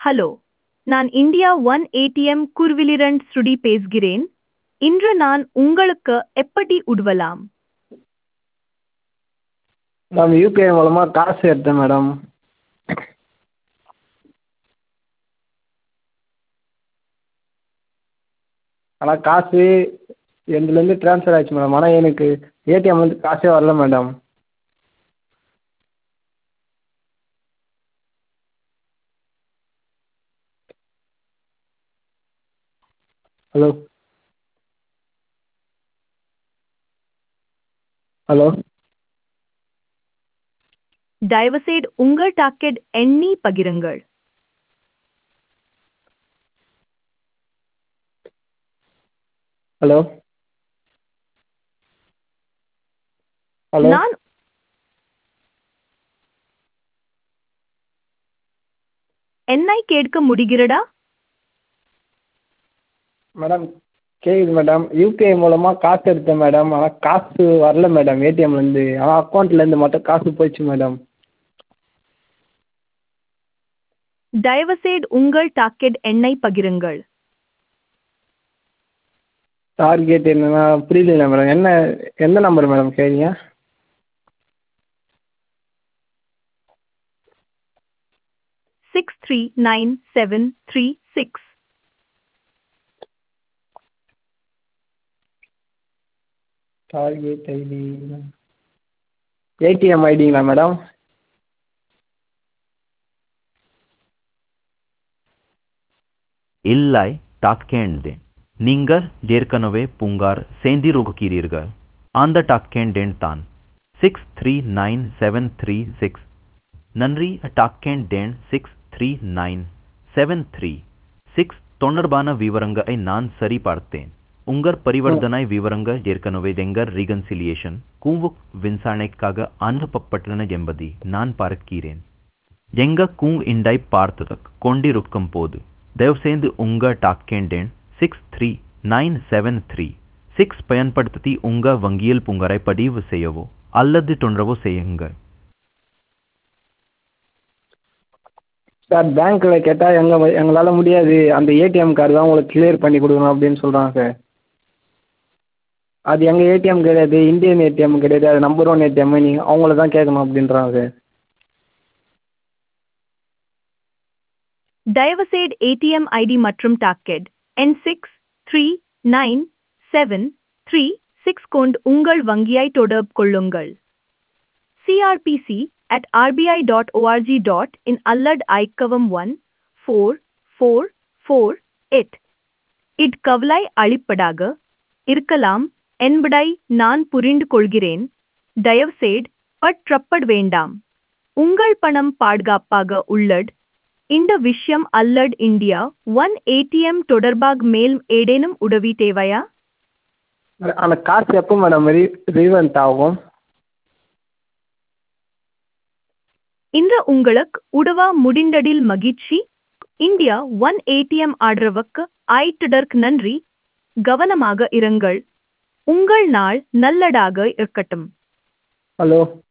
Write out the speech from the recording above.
Hello நான் India one ATM குர்விலிரண்ட் ஸ்ருடி பேசுகிறேன் இன்று நான் உங்களுக்கு எப்படி உதவலாம் மேம் யூபிஐ மூலமாக காசு எடுத்தேன் மேடம் ஆனால் காசு என்னதுலேருந்து ட்ரான்ஸ்ஃபர் ஆயிடுச்சு மேடம் ஆனால் எனக்கு ஏடிஎம்லேருந்து காசே வரல மேடம் ஹலோ ஹலோ தயவுசெய்து உங்கள் டாக்கெட் எண்ணி பகிருங்கள் ஹலோ ஹலோ நான் என்னை கேட்க முடிகிறதா மேடம் கேட்குது மேடம் யூபிஐ மூலமாக காசு எடுத்தேன் மேடம் ஆனால் காசு வரல மேடம் ஏடிஎம்லேருந்து ஆனால் அக்கௌண்ட்லேருந்து மட்டும் காசு போயிடுச்சு மேடம் தயவுசெய்து உங்கள் டாக்கெட் எண்ணை பகிருங்கள் டார்கெட் என்னன்னா புரியல மேடம் என்ன எந்த நம்பர் மேடம் கேட்குறீங்க six three nine seven three six docket ID ATM ஐடிங்களா மேடம் இல்லாய் டாக்கேண்டேன் நீங்கள் ஏற்கனவே புகார் செய்திருக்கிறீர்கள் அந்த டாக்கேண்டேன் தான் six three nine seven three six நன்றி டாக்கேண்டேன் six three nine seven three six தொடர்பான விவரங்களை நான் சரிபார்த்தேன் உங்கள் பரிவர்த்தனை விவரங்கள் ஏற்கனவே எங்கள் ரீகன்சிலியேஷன் கூவுக் விசாரணைக்காக அனுப்பப்பட்டன என்பதை நான் பார்க்கிறேன் எங்க கூங் இண்டை பார்த்ததற்கு கொண்டிருக்கும் போது தயவுசெய்து உங்க டாக்கெண்டேன் six three nine seven three six பயன்படுத்தி உங்க வங்கியில் புகாரை பதிவு செய்யவோ அல்லது தொண்டரவோ செய்யுங்கள் சார் பேங்க்கில் கேட்டால் எங்கள் எங்களால் முடியாது அந்த ஏடிஎம் கார்டு தான் உங்களுக்கு கிளியர் பண்ணி கொடுக்கணும் அப்படின்னு சொல்கிறாங்க சார் அது எங்கள் ஏடிஎம் கிடையாது இந்தியன் ஏடிஎம் கிடையாது அது நம்பர் ஒன் ஏடிஎம் நீங்கள் அவங்கள தான் கேட்கணும் அப்படின்றாங்க சார் தயவுசெய்து ஏடிஎம் ஐடி மற்றும் டாக்கெட் என் six three nine seven three six கொண்டு உங்கள் வங்கியை தொடர்பு கொள்ளுங்கள் சிஆர்பிசி at rbi.org. in அல்லட் ஐக்கவம் ஒன் ஃபோர் ஃபோர் ஃபோர் எட் இட் கவலை அளிப்பதாக இருக்கலாம் என்பதை நான் புரிந்து கொள்கிறேன் தயவுசெய்து பற்றப்பட வேண்டாம் உங்கள் பணம் பாதுகாப்பாக உள்ளது இந்த விஷயம் அல்லட் இந்தியா ஒன் ஏடிஎம் தொடர்பாக மேல் ஏதேனும் உதவி தேவையா அந்த காசு எப்போ மேடம் ரீ ரீவெண்ட் ஆகும் இன்று உங்களுக்கு உதவ முடிந்ததில் மகிழ்ச்சி இந்தியா ஒன் ஏடிஎம் ஆதரவுக்கு ஆயிட்டதற்கு நன்றி கவனமாக இருங்கள் உங்கள் நாள் நல்லதாக இருக்கட்டும் ஹலோ